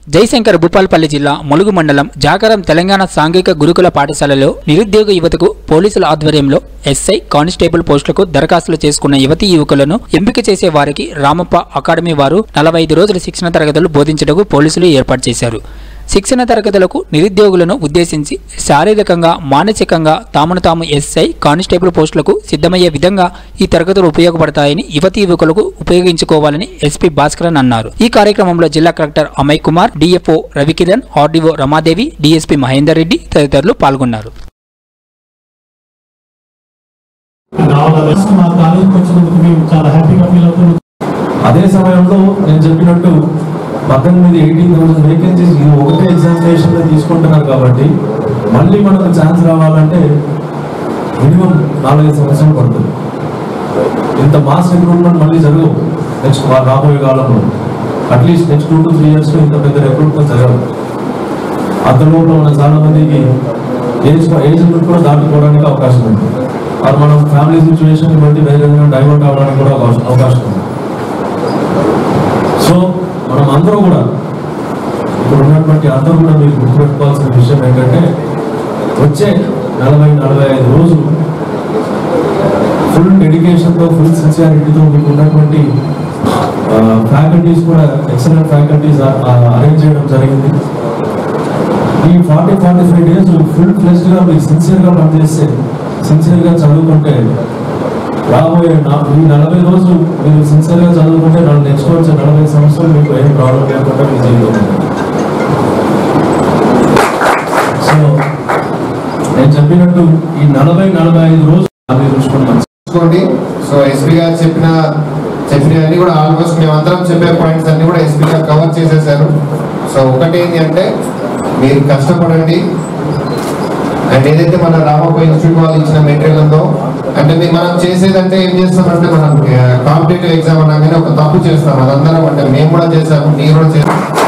జయశంకర్ భూపాల్పల్లి జిల్లా ములుగు మండలం జాగరం తెలంగాణ సాంఘిక గురుకుల పాఠశాలలో నిరుద్యోగ యువతకు పోలీసుల ఆధ్వర్యంలో ఎస్ఐ కానిస్టేబుల్ పోస్టులకు దరఖాస్తులు చేసుకున్న యువతీ యువకులను ఎంపిక చేసే వారికి రామప్ప అకాడమీ వారు నలభై ఐదు రోజుల శిక్షణ తరగతులు బోధించటకు పోలీసులు ఏర్పాటు చేశారు శిక్షణ తరగతులకు నిరుద్యోగులను ఉద్దేశించి శారీరకంగా మానసికంగా తామును తాము ఎస్ఐ కానిస్టేబుల్ పోస్టులకు సిద్ధమయ్యే విధంగా ఈ తరగతులు ఉపయోగపడతాయని యువతీ యువకులకు ఉపయోగించుకోవాలని ఎస్పీ భాస్కరన్ అన్నారు ఈ కార్యక్రమంలో జిల్లా collector Amay Kumar DFO Ravikiran RDO Ramadevi DSP Mahender Reddy తదితరులు పాల్గొన్నారు రావాలి మా కాలేజీకి వచ్చినందుకు మేము చాలా హ్యాపీగా ఫీల్ అవుతున్నాం అదే సమయంలో నేను చెప్పినట్టు పద్దెనిమిది ఎయిటీన్ థౌసండ్ వేకెన్సీస్ ఈ ఒకటే ఎగ్జామినేషన్ లో తీసుకుంటున్నారు కాబట్టి మళ్ళీ మనకు ఛాన్స్ రావాలంటే మినిమం నాలుగైదు సంవత్సరాలు పడుతుంది ఇంత మాస్ రిక్రూట్మెంట్ మళ్ళీ జరగవు నెక్స్ట్ రాబోయే కాలంలో at least next two to three years లో ఇంత పెద్ద రిక్రూట్మెంట్ జరగదు అంతలోపు మన చాలా మందికి ఏజ్ ఏజ్ లిమిట్ కూడా దాటుకోవడానికి అవకాశం ఉంది అది మనం ఫ్యామిలీ సిచ్యువేషన్ బట్టి వేరే డైవర్ట్ అవ్వడానికి కూడా అవకాశం అవకాశం ఉంది సో మనం అందరూ కూడా ఇక్కడ ఉన్నటువంటి అందరూ కూడా మీరు గుర్తుపెట్టుకోవాల్సిన విషయం ఏంటంటే వచ్చే నలభై నలభై ఐదు రోజులు ఫుల్ డెడికేషన్తో ఫుల్ సిన్సియారిటీతో మీకు ఉన్నటువంటి ఫ్యాకల్టీస్ కూడా ఎక్సలెంట్ ఫ్యాకల్టీస్ అరేంజ్ చేయడం జరిగింది ఈ forty forty five days full ఫ్లెజ్డ్గా మీరు సిన్సియర్గా పనిచేస్తే సిన్సియర్గా చదువుకుంటే రాబోయే నా- ఈ నలభై రోజులు మీరు సిన్సియర్గా చదువుకుంటే నాకు నెక్స్ట్ వచ్చే నలభై సంవత్సరాలు మీకు ఏం ప్రాబ్లం లేకుండా మీ జీవితం ఉంటుంది. సో నేను చెప్పినట్టు ఈ నలభై నలభై ఐదు రోజులు మీరు చూసుకుంటాం చూసుకోండి సో ఎస్పీ గారు చెప్పిన చెప్పినవన్నీ కూడా ఆల్మోస్ట్ మేమందరం చెప్పే పాయింట్స్ అన్ని కూడా ఎస్పీ గారు కవర్ చేసేసారు సో ఒకటి ఏంటి అంటే మీరు కష్టపడండి అండ్ ఏదైతే మన రామప్ప ఇన్స్టిట్యూట్ వాళ్ళు ఇచ్చిన మెటీరియల్ ఉందో అంటే మీ- మనం చేసేదంటే ఏం చేస్తామంటే మనం కాంపిటేటివ్ ఎగ్జామ్ అనగానే ఒక తప్పు చేస్తాం అదందరం అంటే మేము కూడా చేసాము మీరు కూడా చేస్తాం